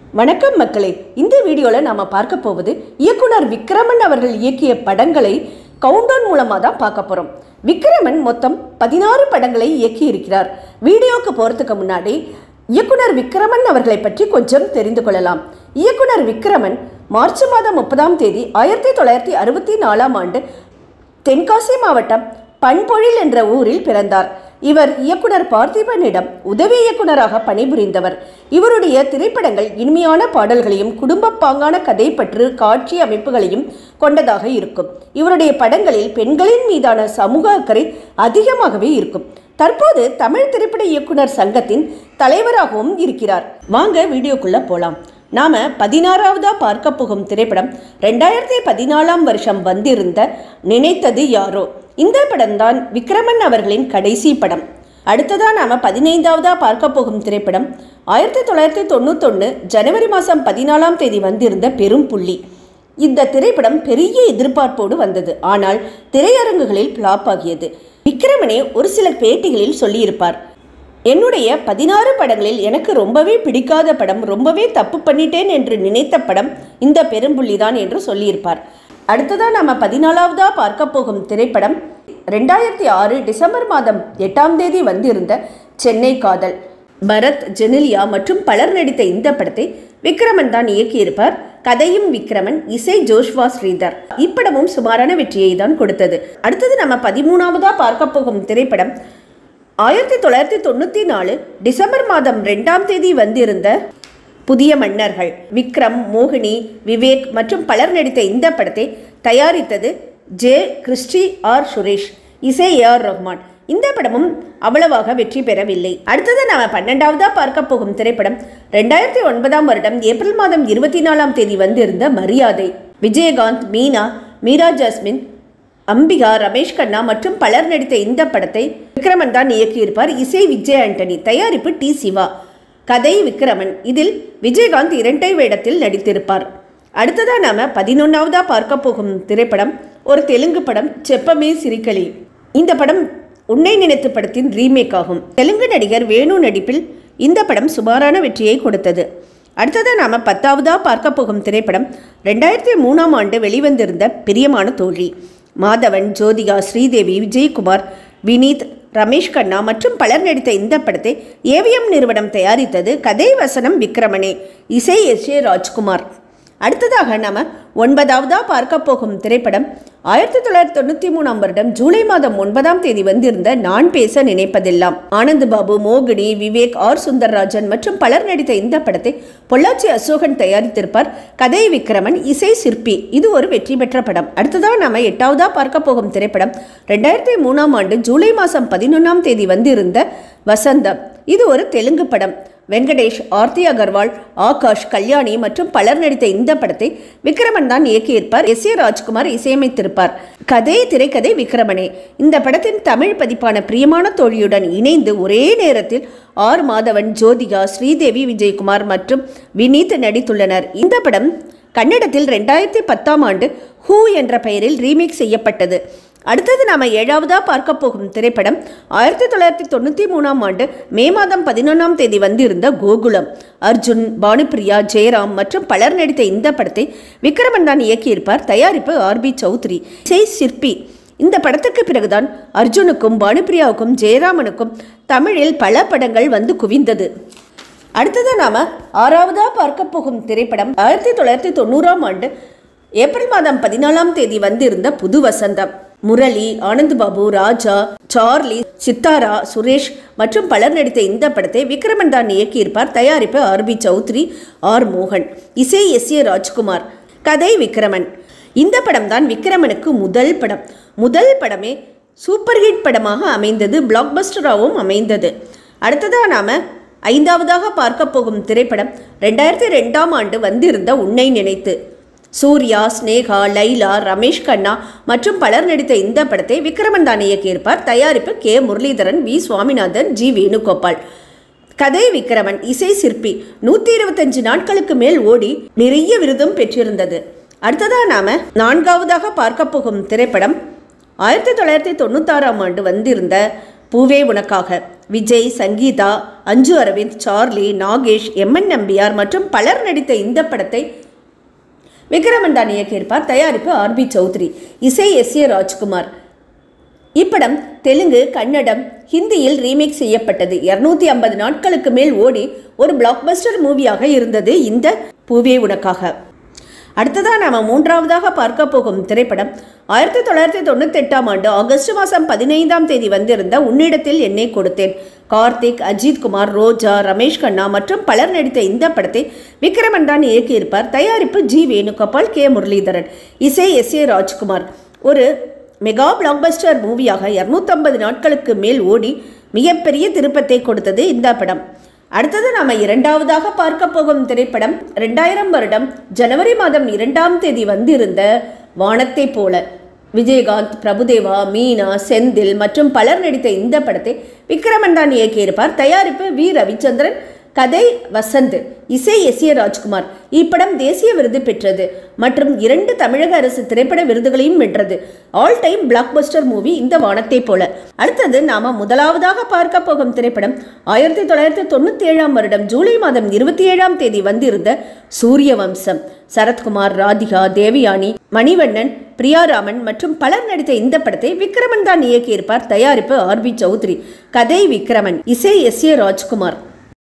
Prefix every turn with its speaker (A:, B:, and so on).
A: வணக்கம் மக்களே இந்த வீடியோவில் நாம பார்க்க போவது இயக்குனர் விக்ரமன் அவர்கள் இயக்கிய படங்களை கவுண்டவுன் மூலமாக தான் பார்க்க போகிறோம் விக்ரமன் மொத்தம் பதினாறு படங்களை இயக்கி இருக்கிறார் வீடியோக்கு போகிறதுக்கு முன்னாடி இயக்குனர் விக்ரமன் அவர்களை பற்றி கொஞ்சம் தெரிந்து கொள்ளலாம் இயக்குனர் விக்ரமன் மார்ச் மாதம் முப்பதாம் தேதி ஆயிரத்தி தொள்ளாயிரத்தி அறுபத்தி நாலாம் ஆண்டு தென்காசி மாவட்டம் பண்பொழில் என்ற ஊரில் பிறந்தார் இவர் இயக்குனர் பார்த்திபனிடம் உதவி இயக்குனராக பணிபுரிந்தவர் இவருடைய திரைப்படங்கள் இனிமையான பாடல்களையும் குடும்ப பாங்கான கதை பற்று காட்சி அமைப்புகளையும் கொண்டதாக இருக்கும் இவருடைய படங்களில் பெண்களின் மீதான சமூக அக்கறை அதிகமாகவே இருக்கும் தற்போது தமிழ் திரைப்பட இயக்குனர் சங்கத்தின் தலைவராகவும் இருக்கிறார் வாங்க வீடியோக்குள்ள போலாம் நாம பதினாறாவதா பார்க்க போகும் திரைப்படம் ரெண்டாயிரத்தி பதினாலாம் வருஷம் வந்திருந்த நினைத்தது யாரோ இந்த படம்தான் விக்ரமன் அவர்களின் கடைசி படம் அடுத்ததா நாம பதினைந்தாவதா பார்க்க போகும் திரைப்படம் ஆயிரத்தி தொள்ளாயிரத்தி தொண்ணூத்தொன்று ஜனவரி மாதம் பதினாலாம் தேதி வந்திருந்த பெரும் புள்ளி இந்த திரைப்படம் பெரிய எதிர்பார்ப்போடு வந்தது ஆனால் திரையரங்குகளில் ஃப்ளாப் ஆகியது விக்ரமனே ஒரு சில பேட்டிகளில் சொல்லியிருப்பார் என்னுடைய பதினாறு படங்களில் எனக்கு ரொம்பவே பிடிக்காத படம் ரொம்பவே தப்பு பண்ணிட்டேன் என்று நினைத்த படம் இந்த பெரும்புள்ளி தான் என்று சொல்லியிருப்பார் அடுத்ததாக நம்ம பதினாலாவதா பார்க்க போகும் திரைப்படம் ரெண்டாயிரத்தி ஆறு டிசம்பர் மாதம் எட்டாம் தேதி வந்திருந்த சென்னை காதல் பரத் ஜெனிலியா மற்றும் பலர் நடித்த இந்த படத்தை விக்ரமன் தான் இயக்கியிருப்பார் கதையும் விக்ரமன் இசை ஜோஷ்வா ஸ்ரீதர் இப்படமும் சுமாரான வெற்றியை தான் கொடுத்தது அடுத்தது நம்ம பதிமூணாவதா பார்க்க போகும் திரைப்படம் ஆயிரத்தி தொள்ளாயிரத்தி தொண்ணூற்றி நாலு டிசம்பர் மாதம் ரெண்டாம் தேதி வந்திருந்த புதிய மன்னர்கள் விக்ரம் மோகினி விவேக் மற்றும் பலர் நடித்த இந்த படத்தை தயாரித்தது ஜே கிறிஸ்டி ஆர் சுரேஷ் இசை ஏ ஆர் ரஹ்மான் இந்த படமும் அவ்வளவாக வெற்றி பெறவில்லை அடுத்தது நாம பன்னெண்டாவதா பார்க்க போகும் திரைப்படம் ரெண்டாயிரத்தி ஒன்பதாம் வருடம் ஏப்ரல் மாதம் இருபத்தி நாலாம் தேதி வந்திருந்த மரியாதை விஜயகாந்த் மீனா மீரா ஜாஸ்மின் அம்பிகா ரமேஷ் கண்ணா மற்றும் பலர் நடித்த இந்த படத்தை விக்ரமன் தான் இயக்கியிருப்பார் இசை விஜய் ஆண்டனி தயாரிப்பு டி சிவா கதை விக்ரமன் இதில் விஜயகாந்த் இரட்டை வேடத்தில் நடித்திருப்பார் அடுத்ததா நாம பதினொன்றாவதா பார்க்க போகும் திரைப்படம் ஒரு தெலுங்கு படம் செப்பமே சிரிக்கலி இந்த படம் உன்னை நினைத்து படத்தின் ரீமேக் ஆகும் தெலுங்கு நடிகர் வேணு நடிப்பில் இந்த படம் சுமாரான வெற்றியை கொடுத்தது அடுத்ததாக நாம் பத்தாவதா பார்க்க போகும் திரைப்படம் ரெண்டாயிரத்தி மூணாம் ஆண்டு வெளிவந்திருந்த பிரியமான தோழி மாதவன் ஜோதிகா ஸ்ரீதேவி விஜயகுமார் வினீத் ரமேஷ் கண்ணா மற்றும் பலர் நடித்த இந்த படத்தை ஏவிஎம் நிறுவனம் தயாரித்தது கதை வசனம் விக்ரமனே இசை எஸ் ஏ ராஜ்குமார் அடுத்ததாக நாம ஒன்பதாவதா பார்க்க போகும் திரைப்படம் ஆயிரத்தி தொள்ளாயிரத்தி தொண்ணூற்றி மூணாம் வருடம் ஜூலை மாதம் ஒன்பதாம் தேதி வந்திருந்த நான் பேச நினைப்பதெல்லாம் ஆனந்த் பாபு மோகினி விவேக் ஆர் சுந்தர்ராஜன் மற்றும் பலர் நடித்த இந்த படத்தை பொள்ளாச்சி அசோகன் தயாரித்திருப்பார் கதை விக்ரமன் இசை சிற்பி இது ஒரு வெற்றி பெற்ற படம் அடுத்ததாக நாம எட்டாவதா பார்க்க போகும் திரைப்படம் ரெண்டாயிரத்தி மூணாம் ஆண்டு ஜூலை மாதம் பதினொன்றாம் தேதி வந்திருந்த வசந்தம் இது ஒரு தெலுங்கு படம் வெங்கடேஷ் ஆர்த்தி அகர்வால் ஆகாஷ் கல்யாணி மற்றும் பலர் நடித்த இந்த படத்தை விக்ரமன் தான் இயக்கியிருப்பார் எஸ் ஏ ராஜ்குமார் இசையமைத்திருப்பார் கதை திரைக்கதை விக்ரமனே இந்த படத்தின் தமிழ் பதிப்பான பிரியமான தோழியுடன் இணைந்து ஒரே நேரத்தில் ஆர் மாதவன் ஜோதிகா ஸ்ரீதேவி விஜயகுமார் மற்றும் வினீத் நடித்துள்ளனர் இந்த படம் கன்னடத்தில் ரெண்டாயிரத்தி பத்தாம் ஆண்டு ஹூ என்ற பெயரில் ரீமேக் செய்யப்பட்டது அடுத்தது நாம ஏழாவதா பார்க்க போகும் திரைப்படம் ஆயிரத்தி தொள்ளாயிரத்தி தொண்ணூற்றி மூணாம் ஆண்டு மே மாதம் பதினொன்றாம் தேதி வந்திருந்த கோகுலம் அர்ஜுன் பானுப்பிரியா ஜெயராம் மற்றும் பலர் நடித்த இந்த படத்தை விக்ரமன் தான் இயக்கியிருப்பார் தயாரிப்பு ஆர்பி சௌத்ரி இசை சிற்பி இந்த படத்துக்கு பிறகுதான் அர்ஜுனுக்கும் பானுப்பிரியாவுக்கும் ஜெயராமனுக்கும் தமிழில் பல படங்கள் வந்து குவிந்தது அடுத்தது நாம ஆறாவதா பார்க்க போகும் திரைப்படம் ஆயிரத்தி தொள்ளாயிரத்தி தொண்ணூறாம் ஆண்டு ஏப்ரல் மாதம் பதினாலாம் தேதி வந்திருந்த புது வசந்தம் முரளி ஆனந்த் பாபு ராஜா சார்லி சித்தாரா சுரேஷ் மற்றும் பலர் நடித்த இந்த படத்தை விக்ரமன் தான் இயக்கியிருப்பார் தயாரிப்பு ஆர்பி சௌத்ரி ஆர் மோகன் இசை எஸ் ஏ ராஜ்குமார் கதை விக்ரமன் இந்த படம் தான் விக்ரமனுக்கு முதல் படம் முதல் படமே சூப்பர் ஹிட் படமாக அமைந்தது பிளாக்பஸ்டராகவும் அமைந்தது அடுத்ததாக நாம ஐந்தாவதாக பார்க்க போகும் திரைப்படம் ரெண்டாயிரத்தி ரெண்டாம் ஆண்டு வந்திருந்த உன்னை நினைத்து சூர்யா ஸ்னேகா லைலா ரமேஷ் கண்ணா மற்றும் பலர் நடித்த இந்த படத்தை விக்ரமன் தான் இயக்கியிருப்பார் தயாரிப்பு K Muralitharan V Swaminathan G Venugopal கதை விக்ரமன் இசை சிற்பி நூற்றி இருபத்தஞ்சு நாட்களுக்கு மேல் ஓடி நிறைய விருதும் பெற்றிருந்தது அடுத்ததா நாம நான்காவதாக பார்க்க போகும் திரைப்படம் ஆயிரத்தி தொள்ளாயிரத்தி தொண்ணூத்தாறாம் ஆண்டு வந்திருந்த பூவே உனக்காக விஜய் சங்கீதா அஞ்சு அரவிந்த் சார்லி நாகேஷ் எம்என் நம்பியார் மற்றும் பலர் நடித்த இந்த படத்தை விக்ரமன் தான் இயக்கியிருப்பார் தயாரிப்பு ஆர்பி சௌத்ரி இசை எஸ் ஏ ராஜ்குமார் இப்படம் தெலுங்கு கன்னடம் ஹிந்தியில் ரீமேக் செய்யப்பட்டது இருநூத்தி ஐம்பது நாட்களுக்கு மேல் ஓடி ஒரு பிளாக்பஸ்டர் மூவியாக இருந்தது இந்த பூவே உனக்காக அடுத்ததாக நாம் மூன்றாவதாக பார்க்க போகும் திரைப்படம் ஆயிரத்தி தொள்ளாயிரத்தி தொண்ணூற்றி எட்டாம் ஆண்டு ஆகஸ்ட் மாதம் பதினைந்தாம் தேதி வந்திருந்த உன்னிடத்தில் என்னை கொடுத்தேன் கார்த்திக் அஜித் குமார் ரோஜா ரமேஷ் கண்ணா மற்றும் பலர் நடித்த இந்த படத்தை விக்ரமன் தான் இயக்கியிருப்பார் தயாரிப்பு ஜி வேணுகோபால் கே முரளிதரன் இசை எஸ் ஏ ராஜ்குமார் ஒரு மெகா பிளாக்பஸ்டர் மூவியாக இரநூத்தம்பது நாட்களுக்கு மேல் ஓடி மிகப்பெரிய திருப்பத்தை கொடுத்தது இந்த படம் அடுத்தது நாம இரண்டாவதாக பார்க்க போகும் திரைப்படம் ரெண்டாயிரம் வருடம் ஜனவரி மாதம் இரண்டாம் தேதி வந்திருந்த வானத்தை போல விஜயகாந்த் பிரபுதேவா மீனா செந்தில் மற்றும் பலர் நடித்த இந்த படத்தை விக்ரமன் தான் இயக்கியிருப்பார் தயாரிப்பு வி ரவிச்சந்திரன் கதை வசந்த் இசை எஸ் ஏ ராஜ்குமார் இப்படம் தேசிய விருது பெற்றது மற்றும் இரண்டு தமிழக அரசு திரைப்பட விருதுகளையும் வென்றது ஆல் டைம் பிளாக்பஸ்டர் மூவி இந்த வானத்தை போல அடுத்தது நாம முதலாவதாக பார்க்க போகும் திரைப்படம் ஆயிரத்தி தொள்ளாயிரத்தி தொண்ணூத்தி ஏழாம் வருடம் ஜூலை மாதம் இருபத்தி ஏழாம் தேதி வந்திருந்த சூரிய வம்சம் சரத்குமார் ராதிகா தேவயானி மணிவண்ணன் பிரியாராமன் மற்றும் பலர் நடித்த இந்த படத்தை விக்ரமன் தான் இயக்கியிருப்பார் தயாரிப்பு ஆர்பி சௌத்ரி கதை விக்ரமன் இசை எஸ் ஏ ராஜ்குமார்